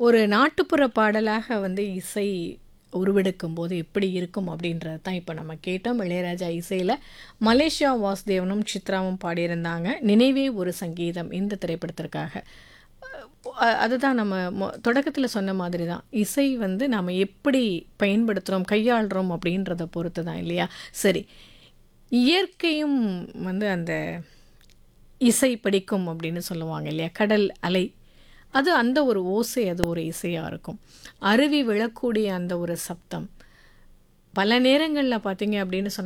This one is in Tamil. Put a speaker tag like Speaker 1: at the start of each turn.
Speaker 1: ஒரு நாட்டுப்புற பாடலாக வந்து இசை உருவெடுக்கும் போது எப்படி இருக்கும் அப்படின்றது தான் இப்போ நம்ம கேட்டோம் இளையராஜா இசையில் மலேசியா வாசுதேவனும் சித்ராவும் பாடியிருந்தாங்க நினைவே ஒரு சங்கீதம் இந்த திரைப்படத்திற்காக அ- அதுதான் நம்ம மொ- தொடக்கத்துல சொன்ன மாதிரி தான் இசை வந்து நாம் எப்படி பயன்படுத்துகிறோம் கையாளுறோம் அப்படின்றத பொறுத்து தான் இல்லையா சரி இயற்கையும் வந்து அந்த இசை படிக்கும் அப்படின்னு சொல்லுவாங்க இல்லையா கடல் அலை அது அந்த ஒரு ஓசை அது ஒரு இசையாக இருக்கும் அருவி விழக்கூடிய அந்த ஒரு சப்தம் பல நேரங்களில் பார்த்தீங்க அப்படின்னு சொன்னா